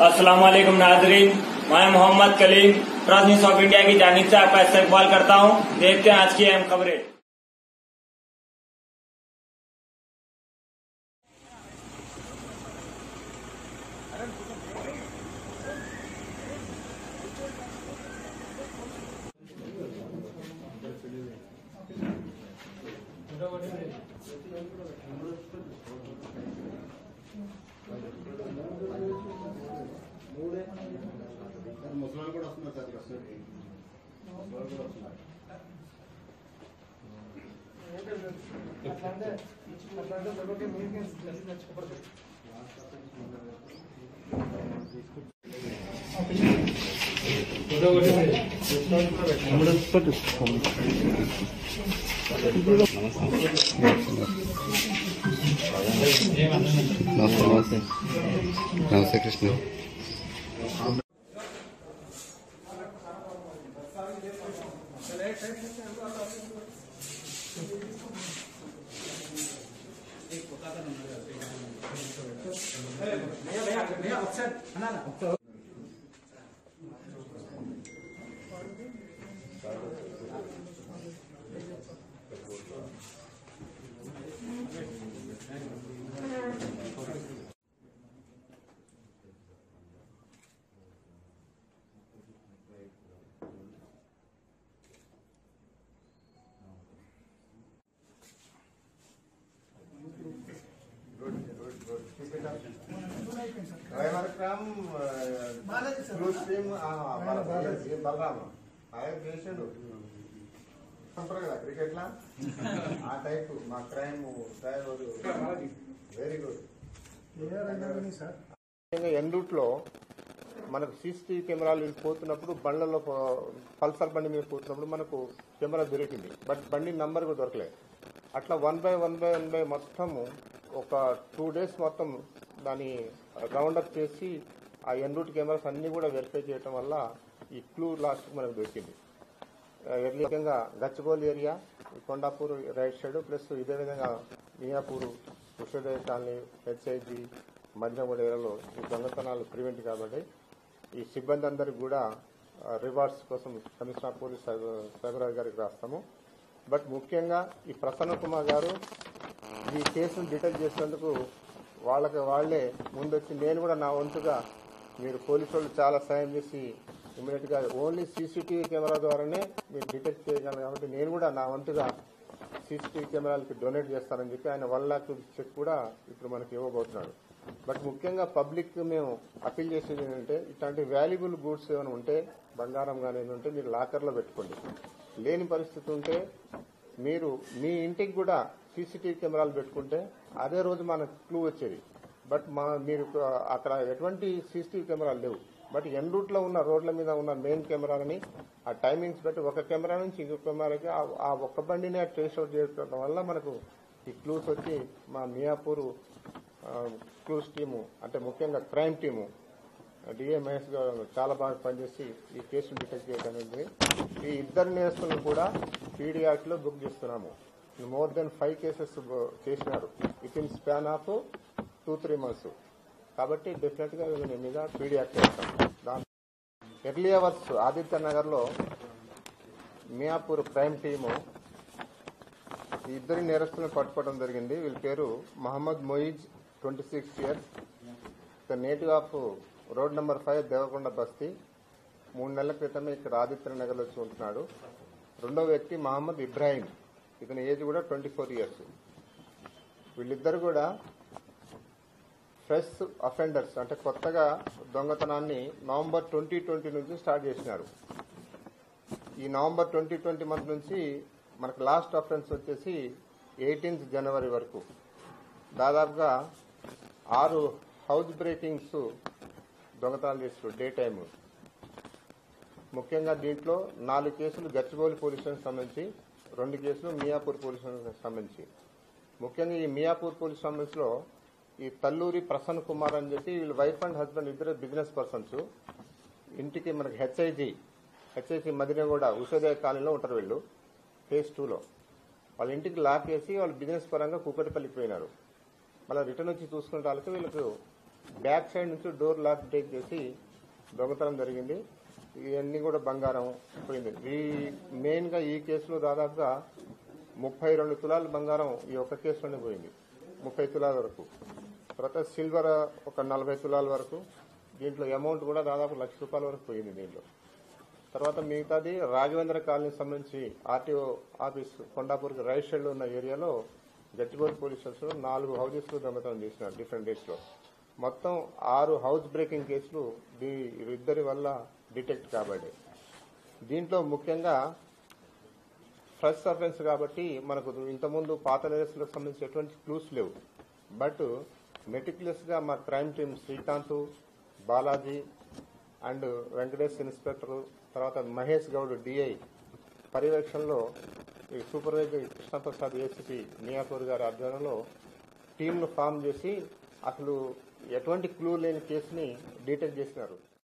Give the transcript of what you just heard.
अस्सलाम वालेकुम नाजरीन मैं Mohammad Kaleem press news of India की जानिब से आपका इस्तेकबाल करता हूँ देखते हैं आज की अहम खबरें ముసలాలు కూడా వస్తున్నారు సార్ ఇక్కడ వస్తుంది ముసలాలు కూడా వస్తున్నారు నమస్తే నమస్తే నమస్తే కృష్ణ డ్రైవర్ క్రమ్ క్రూజ్ టీమ్ బలరామ ఆయన చేసిండు అంటారు కదా క్రికెట్ లా ఆ టైప్ మా crime driver very good en route లో మనకు సీసీటీవీ కెమెరాలు పోతున్నప్పుడు బండ్లలో పో- పల్సర్ బండి మీద పోతున్నప్పుడు మనకు కెమెరా దొరికింది బట్ బండి నంబర్ కూడా దొరకలేదు అట్లా one by one by one by మొత్తం ఒక టూ డేస్ మొత్తం దాన్ని రౌండప్ చేసి ఆ ఎన్ రూట్ కెమెరాస్ అన్ని కూడా వెరిఫై చేయడం వల్ల ఈ క్లూ లాస్ట్ మనకు దొరికింది ఎర్లీగా గచ్చిబౌలి ఏరియా ఈ కొండాపూర్ రైట్ సైడ్ ప్లస్ ఇదే విధంగా మియాపూర్ కృష్ణదేవ కాలనీ హెచ్ఐజి మధ్యగూడ ఏరియాలో ఈ దొంగతనాలు ప్రివెంట్ కాబట్టి ఈ సిబ్బంది అందరికి కూడా రివార్డ్స్ కోసం కమిషనర్ ఆఫ్ పోలీస్ సైబరాజ్ గారికి రాస్తాము బట్ ముఖ్యంగా ఈ ప్రసన్న కుమార్ గారు ఈ కేసును డిటెక్ట్ చేసినందుకు వాళ్ళకి వాళ్లే ముందొచ్చి నేను కూడా నా వంతుగా మీరు పోలీసు వాళ్ళు చాలా సాయం చేసి ఇమీడియట్ గా ఓన్లీ సీసీటీవీ కెమెరా ద్వారానే మీరు డిటెక్ట్ చేయగలరు కాబట్టి నేను కూడా నా వంతుగా సీసీటీవీ కెమెరాలకి డొనేట్ చేస్తానని చెప్పి ఆయన వన్ లాక్ చెక్ కూడా ఇప్పుడు మనకి ఇవ్వబోతున్నాడు బట్ ముఖ్యంగా పబ్లిక్ మేము అప్పీల్ చేసేది ఏంటంటే ఇట్లాంటి వాల్యుబుల్ గూడ్స్ ఏమైనా ఉంటే బంగారం కానీ ఏమైనా ఉంటే మీరు లాకర్లో పెట్టుకోండి లేని పరిస్థితి ఉంటే మీరు మీ ఇంటికి కూడా సీసీటీవీ కెమెరాలు పెట్టుకుంటే అదే రోజు మనకు క్లూ వచ్చేది బట్ మా మీరు అక్కడ ఎటువంటి సీసీటీవీ కెమెరాలు లేవు బట్ ఎన్ రూట్ లో ఉన్న రోడ్ల మీద ఉన్న మెయిన్ కెమెరాలని ఆ టైమింగ్స్ బట్టి ఒక కెమెరా నుంచి ఇంకొక కెమెరాకి ఆ- ఆ ఒక్క బండిని ట్రేస్ అవుట్ చేయడం వల్ల మనకు ఈ క్లూస్ వచ్చి మా మియాపూర్ క్లూస్ టీము అంటే ముఖ్యంగా క్రైమ్ టీము డిఏ మహేష్ గారు చాలా బాగా పనిచేసి ఈ కేసును డిటెక్ట్ చేయడం అనేది ఈ ఇద్దరు నేరస్తులను కూడా పీడీఆర్ట్ లో బుక్ చేస్తున్నాము మోర్ దెన్ ఫైవ్ కేసెస్ చేసినారు with in span of two three months కాబట్టి డెఫినెట్ గా వీళ్ళ మీద పీడీఆర్ట్ చేస్తాం దాని ఎర్లీ అవర్స్ ఆదిత్య నగర్ లో మియాపూర్ క్రైమ్ టీము ఈ ఇద్దరి నేరస్తులను పట్టుకోవడం జరిగింది వీళ్ళ పేరు Mohammed Moiz twenty six years the native of road number five Devakonda Basti మూడు నెలల క్రితమే ఇక్కడ ఆదిత్య నగర్లో వచ్చి ఉంటున్నాడు రెండో వ్యక్తి మహమ్మద్ ఇబ్రాహీం ఇతని ఏజ్ కూడా ట్వంటీ ఫోర్ ఇయర్స్ వీళ్ళిద్దరు కూడా ఫ్రెష్ అఫెండర్స్ అంటే కొత్తగా దొంగతనాన్ని నవంబర్ ట్వంటీ ట్వంటీ నుంచి స్టార్ట్ చేసినారు ఈ నవంబర్ ట్వంటీ ట్వంటీ మంత్ నుంచి మనకు లాస్ట్ అఫెన్స్ వచ్చేసి ఎయిటీన్త్ జనవరి వరకు దాదాపుగా ఆరు హౌస్ బ్రేకింగ్స్ దొంగతనాలు చేస్తారు డే టైమ్ ముఖ్యంగా దీంట్లో నాలుగు కేసులు గచ్చిబౌలి పోలీస్ స్టేషన్ సంబంధించి రెండు కేసులు మియాపూర్ పోలీస్ స్టేషన్ సంబంధించి ముఖ్యంగా ఈ మియాపూర్ పోలీస్ సంబంధించిలో ఈ తల్లూరి ప్రసన్న కుమార్ అని చెప్పి వీళ్ళు వైఫ్ అండ్ హస్బెండ్ ఇద్దరు బిజినెస్ పర్సన్స్ ఇంటికి మనకి హెచ్ఐజి హెచ్ఐసి మదినగూడ ఉషోదయ కాలనీలో ఉంటారు వీళ్ళు ఫేజ్ టూలో వాళ్ళ ఇంటికి లాక్ వేసి వాళ్ళు బిజినెస్ పరంగా కూకటిపల్లికి పోయినారు మళ్ళీ రిటర్న్ వచ్చి చూసుకునే వాళ్ళకి వీళ్ళకు బ్యాక్ సైడ్ నుంచి డోర్ లాక్ టేక్ చేసి దొంగతనం జరిగింది ఇవన్నీ కూడా బంగారం పోయింది ఈ మెయిన్ గా ఈ కేసులో దాదాపుగా ముప్పై రెండు తులాల బంగారం ఈ ఒక్క కేసులోనే పోయింది ముప్పై తులాల వరకు తర్వాత సిల్వర్ ఒక నలభై తులాల వరకు దీంట్లో అమౌంట్ కూడా దాదాపు లక్ష రూపాయల వరకు పోయింది దీంట్లో తర్వాత మిగతాది రాఘవేంద్ర కాలనీకి సంబంధించి ఆర్టీఓ ఆఫీస్ కొండాపూర్కి రైట్ సైడ్ లో ఉన్న ఏరియాలో గచ్చిబౌలి పోలీస్ స్టేషన్ నాలుగు హౌజెస్ లో దొంగతనం చేసినారు డిఫరెంట్ డేస్ లో మొత్తం ఆరు హౌస్ బ్రేకింగ్ కేసులు దీ ఇద్దరి వల్ల డిటెక్ట్ కాబడ్డాయి దీంట్లో ముఖ్యంగా ఫ్రెష్ సర్వెన్స్ కాబట్టి మనకు ఇంతకుముందు పాత నేరస్తులకు సంబంధించి ఎటువంటి క్లూస్ లేవు బట్ మెటిక్యులస్ గా మా crime team Srikanth Balaji and Venkatesh inspector తర్వాత మహేష్ గౌడ్ డిఐ పర్యవేక్షణలో ఈ సూపర్వైజర్ కృష్ణప్రసాద్ ఏసీపీ మియాపూర్ గారి ఆధ్వర్యంలో టీంను ఫామ్ చేసి అసలు ఎటువంటి క్లూ లేని కేసుని డీటెక్ట్ చేసినారు